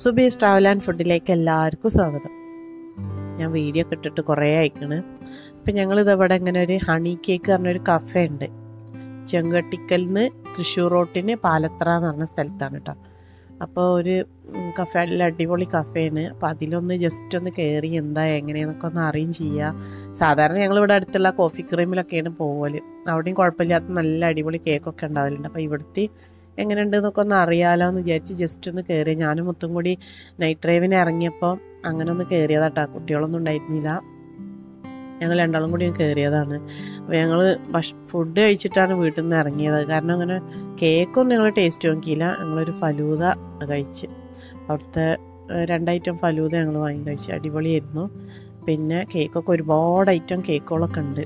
സുബീസ് travel and ഫുഡിലേക്ക് എല്ലാവർക്കും സ്വാഗതം ഞാൻ വീഡിയോ ഒക്കെ ഇട്ടിട്ട് കുറേ അയക്കണ് അപ്പം ഞങ്ങളിത് ഇവിടെ ഇങ്ങനെ ഒരു ഹണി കേക്ക് പറഞ്ഞൊരു കഫേ ഉണ്ട് ചെങ്കട്ടിക്കൽ നിന്ന് തൃശ്ശൂർ റോട്ടിന് പാലത്ര എന്ന് പറഞ്ഞ സ്ഥലത്താണ് കേട്ടോ അപ്പോൾ ഒരു കഫേ നല്ല അടിപൊളി കഫേയാണ് അപ്പോൾ അതിലൊന്ന് ജസ്റ്റ് ഒന്ന് കയറി എന്താ എങ്ങനെയെന്നൊക്കെ ഒന്ന് അറിയും ചെയ്യുക സാധാരണ ഞങ്ങളിവിടെ അടുത്തുള്ള കോഫി ക്രീമിലൊക്കെയാണ് പോവല് അവിടെയും കുഴപ്പമില്ലാത്ത നല്ല അടിപൊളി കേക്കൊക്കെ ഉണ്ടാവലുണ്ട് അപ്പോൾ ഇവിടുത്തെ എങ്ങനെയുണ്ട് എന്നൊക്കെ ഒന്ന് അറിയാലോ എന്ന് വിചാരിച്ച് ജസ്റ്റ് ഒന്ന് കയറി ഞാനും മുത്തും കൂടി നൈറ്റ് ഡ്രൈവിന് ഇറങ്ങിയപ്പോൾ അങ്ങനെ ഒന്ന് കയറിയതാട്ടാ കുട്ടികളൊന്നും ഉണ്ടായിരുന്നില്ല ഞങ്ങൾ രണ്ടാളും കൂടി കയറിയതാണ് അപ്പോൾ ഞങ്ങൾ ഭക്ഷ ഫുഡ് കഴിച്ചിട്ടാണ് വീട്ടിൽ നിന്ന് ഇറങ്ങിയത് കാരണം അങ്ങനെ കേക്കൊന്നും ഞങ്ങൾ ടേസ്റ്റ് നോക്കിയില്ല ഞങ്ങളൊരു ഫലൂദ കഴിച്ച് അവിടുത്തെ ഏഹ്, രണ്ട് ഐറ്റം ഫലൂദ ഞങ്ങൾ വാങ്ങി കഴിച്ചു അടിപൊളിയായിരുന്നു പിന്നെ കേക്കൊക്കെ ഒരുപാട് ഐറ്റം കേക്കുകളൊക്കെ ഉണ്ട്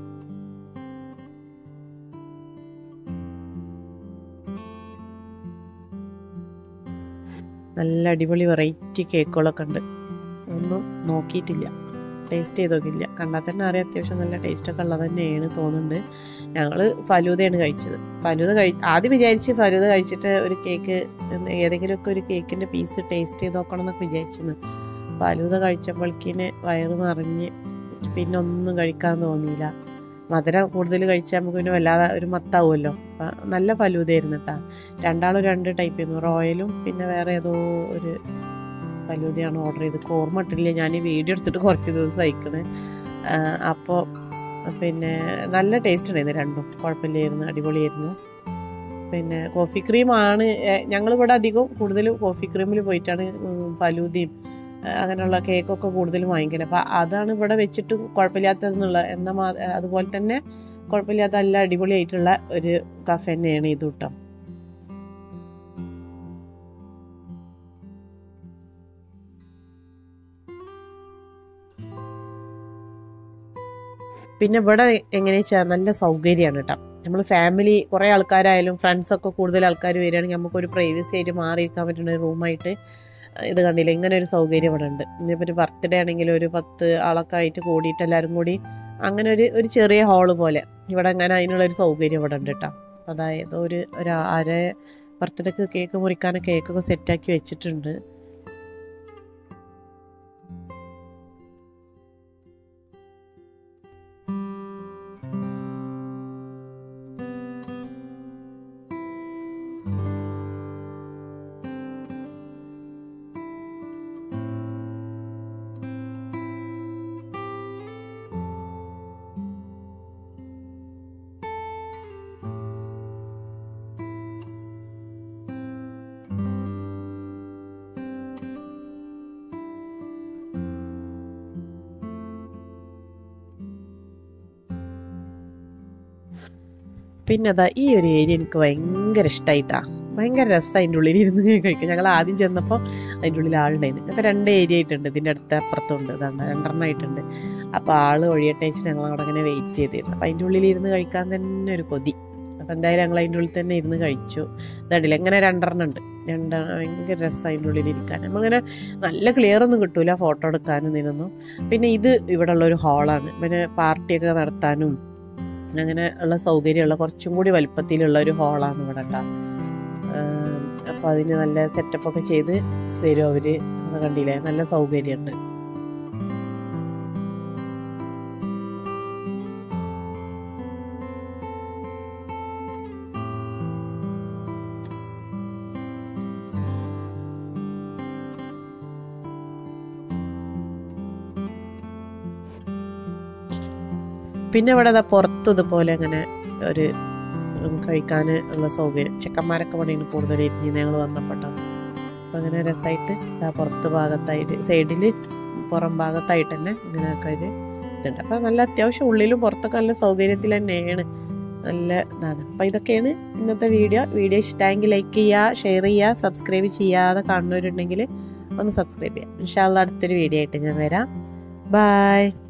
നല്ല അടിപൊളി വെറൈറ്റി കേക്കുകളൊക്കെ ഉണ്ട് ഒന്നും നോക്കിയിട്ടില്ല ടേസ്റ്റ് ചെയ്ത് നോക്കിയില്ല കണ്ടാൽ തന്നെ അറിയാം അത്യാവശ്യം നല്ല ടേസ്റ്റൊക്കെ ഉള്ളത് തന്നെയാണ് തോന്നുന്നുണ്ട് ഞങ്ങൾ ഫലൂദയാണ് കഴിച്ചത് ഫലൂദ കഴി ആദ്യം വിചാരിച്ച് ഫലൂദ കഴിച്ചിട്ട് ഒരു കേക്ക് ഏതെങ്കിലുമൊക്കെ ഒരു കേക്കിൻ്റെ പീസ് ടേസ്റ്റ് ചെയ്ത് നോക്കണം എന്നൊക്കെ വിചാരിച്ചിരുന്നു ഫലൂദ കഴിച്ചപ്പോഴേക്കിന് വയറ് നിറഞ്ഞ് പിന്നെ ഒന്നും കഴിക്കാൻ തോന്നിയില്ല മധുരം കൂടുതൽ കഴിച്ചാൽ നമുക്ക് പിന്നെ വല്ലാതെ ഒരു മത്താവുമല്ലോ അപ്പം നല്ല ഫലൂദയായിരുന്നു കേട്ടോ രണ്ടാളും രണ്ട് ടൈപ്പ് ചെയ്യുന്നു റോയലും പിന്നെ വേറെ ഏതോ ഒരു ഫലൂദയാണ് ഓർഡർ ചെയ്ത് ഓർമ്മ ഇട്ടില്ല ഞാൻ ഈ വീഡിയോ എടുത്തിട്ട് കുറച്ച് ദിവസം അയക്കണേ അപ്പോൾ പിന്നെ നല്ല ടേസ്റ്റ് ഉണ്ടായിരുന്നു രണ്ടും കുഴപ്പമില്ലായിരുന്നു അടിപൊളിയായിരുന്നു പിന്നെ കോഫി ക്രീമാണ് ഞങ്ങളിവിടെ അധികം കൂടുതലും കോഫി ക്രീമിൽ പോയിട്ടാണ് ഉം, ഫലൂദയും ഏഹ്, അങ്ങനെയുള്ള കേക്കൊക്കെ കൂടുതലും വാങ്ങിക്കല് അപ്പോൾ അതാണ് ഇവിടെ വെച്ചിട്ട് കുഴപ്പമില്ലാത്തതെന്നുള്ള എന്ന മാ അതുപോലെ തന്നെ കുഴപ്പമില്ലാത്ത നല്ല അടിപൊളിയായിട്ടുള്ള ഒരു കഫെ തന്നെയാണ് ഇത് കേട്ടോ പിന്നെ ഇവിടെ എങ്ങനെയാ വെച്ചാൽ നല്ല സൗകര്യമാണ് കേട്ടോ നമ്മൾ ഫാമിലി കുറേ ആൾക്കാരായാലും ഫ്രണ്ട്സൊക്കെ കൂടുതൽ ആൾക്കാർ വരികയാണെങ്കിൽ നമുക്കൊരു പ്രൈവസി ആയിട്ട് മാറിയിരിക്കാൻ പറ്റുന്ന ഒരു റൂമായിട്ട് ഇത് കണ്ടില്ല ഇങ്ങനെ ഒരു സൗകര്യം ഇവിടെ ഉണ്ട് ഇനിയിപ്പോൾ ഒരു ബർത്ത്ഡേ ആണെങ്കിൽ ഒരു പത്ത് ആളൊക്കെ ആയിട്ട് കൂടിയിട്ട് എല്ലാവരും കൂടി അങ്ങനെ ഒരു ഒരു ചെറിയ ഹാള് പോലെ ഇവിടെ അങ്ങനെ അതിനുള്ള ഒരു സൗകര്യം ഇവിടെ ഉണ്ട് കേട്ടോ അതായത് ഒരു ഒരു അര ബർത്ത്ഡേക്ക് കേക്ക് മുറിക്കാൻ കേക്കൊക്കെ സെറ്റാക്കി വെച്ചിട്ടുണ്ട് പിന്നെ അതാ ഈ ഒരു ഏരിയ എനിക്ക് ഭയങ്കര ഇഷ്ടമായിട്ടാ ഭയങ്കര രസം അതിൻ്റെ ഉള്ളിൽ ഇരുന്ന് കഴിക്കാം ഞങ്ങൾ ആദ്യം ചെന്നപ്പോൾ അതിൻ്റെ ഉള്ളിൽ ആളുണ്ടായിരുന്നു ഇങ്ങനത്തെ രണ്ട് ഏരിയ ആയിട്ടുണ്ട് ഇതിൻ്റെ അടുത്ത് അപ്പുറത്തുണ്ട് ഇതാണ്ട് രണ്ടെണ്ണം ആയിട്ടുണ്ട് അപ്പോൾ ആള് ഒഴിയട്ടെ വെച്ചിട്ട് ഞങ്ങൾ അവിടെ അങ്ങനെ വെയിറ്റ് ചെയ്തിരുന്നു അപ്പോൾ അതിൻ്റെ ഉള്ളിൽ ഇരുന്ന് കഴിക്കാൻ തന്നെ ഒരു കൊതി അപ്പോൾ എന്തായാലും ഞങ്ങൾ അതിൻ്റെ ഉള്ളിൽ തന്നെ ഇരുന്ന് കഴിച്ചു ഇതണ്ടില്ല ഇങ്ങനെ രണ്ടെണ്ണം ഉണ്ട് രണ്ടെണ്ണം ഭയങ്കര രസം അതിൻ്റെ ഉള്ളിൽ ഇരിക്കാൻ നമ്മളിങ്ങനെ നല്ല ക്ലിയർ ഒന്നും കിട്ടൂല ഫോട്ടോ എടുക്കാനും ഇതിനൊന്നും പിന്നെ ഇത് ഇവിടെ ഉള്ള ഒരു ഹാളാണ് പിന്നെ പാർട്ടിയൊക്കെ നടത്താനും അങ്ങനെ ഉള്ള സൗകര്യമുള്ള കുറച്ചും കൂടി വലുപ്പത്തിലുള്ള ഒരു ഹാളാണ് ഇവിടെ കേട്ടോ അപ്പോൾ അതിന് നല്ല സെറ്റപ്പൊക്കെ ചെയ്ത് തരും അവർ കണ്ടില്ലേ നല്ല സൗകര്യമുണ്ട് പിന്നെ ഇവിടെ അതാ പുറത്ത് ഇതുപോലെ അങ്ങനെ ഒരു കഴിക്കാൻ ഉള്ള സൗകര്യം ചെക്കന്മാരൊക്കെ പണിയാണ് കൂടുതൽ ഇരുന്ന് ഞങ്ങൾ വന്നപ്പോട്ടോ അപ്പം അങ്ങനെ രസമായിട്ട് ആ പുറത്ത് ഭാഗത്തായിട്ട് സൈഡിൽ പുറം ഭാഗത്തായിട്ട് തന്നെ ഇങ്ങനെയൊക്കെ ഒരു ഇതുണ്ട് അപ്പം നല്ല അത്യാവശ്യം ഉള്ളിലും പുറത്തൊക്കെ നല്ല സൗകര്യത്തിൽ തന്നെയാണ് നല്ല ഇതാണ് അപ്പം ഇതൊക്കെയാണ് ഇന്നത്തെ വീഡിയോ വീഡിയോ ഇഷ്ടമെങ്കിൽ ലൈക്ക് ചെയ്യുക ഷെയർ ചെയ്യുക സബ്സ്ക്രൈബ് ചെയ്യാതെ കാണുന്നവരുണ്ടെങ്കിൽ ഒന്ന് സബ്സ്ക്രൈബ് ചെയ്യുക ഇൻഷാല്ല അടുത്തൊരു വീഡിയോ ആയിട്ട് ഞാൻ വരാം ബായ്